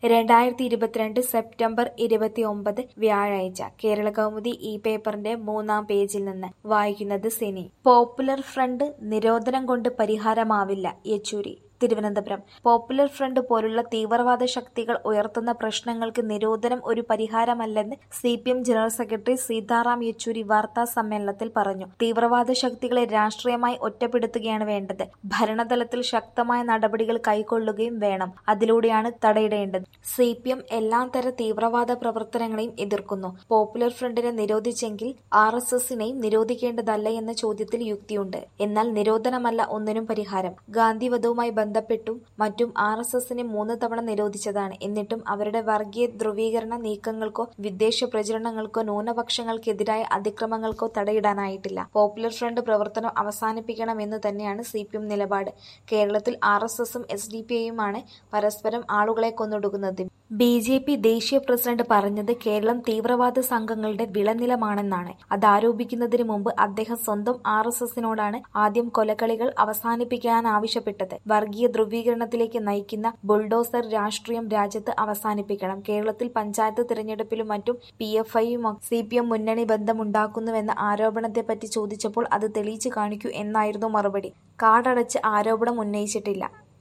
രണ്ടായിരത്തി ഇരുപത്തിരണ്ട് സെപ്റ്റംബർ ഇരുപത്തിയൊമ്പത് വ്യാഴാഴ്ച കേരളകൗമുദി ഈ പേപ്പറിന്റെ മൂന്നാം പേജിൽ നിന്ന് വായിക്കുന്നത് സിനി പോപ്പുലർ ഫ്രണ്ട് നിരോധനം കൊണ്ട് പരിഹാരമാവില്ല യെച്ചൂരി തിരുവനന്തപുരം പോപ്പുലർ ഫ്രണ്ട് പോലുള്ള തീവ്രവാദ ശക്തികൾ ഉയർത്തുന്ന പ്രശ്നങ്ങൾക്ക് നിരോധനം ഒരു പരിഹാരമല്ലെന്ന് C P M general secretary Sitaram Yechury വാർത്താ സമ്മേളനത്തിൽ പറഞ്ഞു തീവ്രവാദ ശക്തികളെ രാഷ്ട്രീയമായി ഒറ്റപ്പെടുത്തുകയാണ് വേണ്ടത് ഭരണതലത്തിൽ ശക്തമായ നടപടികൾ കൈക്കൊള്ളുകയും വേണം അതിലൂടെയാണ് തടയിടേണ്ടത് സി പി എം എല്ലാത്തര തീവ്രവാദ പ്രവർത്തനങ്ങളെയും എതിർക്കുന്നു പോപ്പുലർ ഫ്രണ്ടിനെ നിരോധിച്ചെങ്കിൽ ആർ എസ് എസിനെയും നിരോധിക്കേണ്ടതല്ല എന്ന ചോദ്യത്തിൽ യുക്തിയുണ്ട് എന്നാൽ നിരോധനമല്ല ഒന്നിനും പരിഹാരം ഗാന്ധിവധവുമായി ബന്ധപ്പെട്ടും മറ്റും ആർ എസ് എസിനെ മൂന്ന് തവണ നിരോധിച്ചതാണ് എന്നിട്ടും അവരുടെ വർഗീയ ധ്രുവീകരണ നീക്കങ്ങൾക്കോ വിദ്വേഷ പ്രചരണങ്ങൾക്കോ ന്യൂനപക്ഷങ്ങൾക്കെതിരായ അതിക്രമങ്ങൾക്കോ തടയിടാനായിട്ടില്ല പോപ്പുലർ ഫ്രണ്ട് പ്രവർത്തനം അവസാനിപ്പിക്കണമെന്ന് തന്നെയാണ് സി പി എം നിലപാട് കേരളത്തിൽ ആർ എസ് എസും എസ് ഡി പി ഐയുമാണ് പരസ്പരം ആളുകളെ കൊന്നൊടുക്കുന്നത് ബി ജെ പി ദേശീയ പ്രസിഡന്റ് പറഞ്ഞത് കേരളം തീവ്രവാദ സംഘങ്ങളുടെ വിളനിലമാണെന്നാണ് അതാരോപിക്കുന്നതിന് മുമ്പ് അദ്ദേഹം സ്വന്തം ആർ എസ് എസിനോടാണ് ആദ്യം കൊലകളികൾ അവസാനിപ്പിക്കാൻ ആവശ്യപ്പെട്ടത് വർഗീയ ധ്രുവീകരണത്തിലേക്ക് നയിക്കുന്ന ബുൾഡോസർ രാഷ്ട്രീയം രാജ്യത്ത് അവസാനിപ്പിക്കണം കേരളത്തിൽ പഞ്ചായത്ത് തിരഞ്ഞെടുപ്പിലും മറ്റും പി എഫ് ഐയും സി പി എം മുന്നണി ബന്ധമുണ്ടാക്കുന്നുവെന്ന ആരോപണത്തെപ്പറ്റി ചോദിച്ചപ്പോൾ അത് തെളിയിച്ചു കാണിക്കൂ എന്നായിരുന്നു മറുപടി കാടടച്ച് ആരോപണം ഉന്നയിച്ചിട്ടില്ല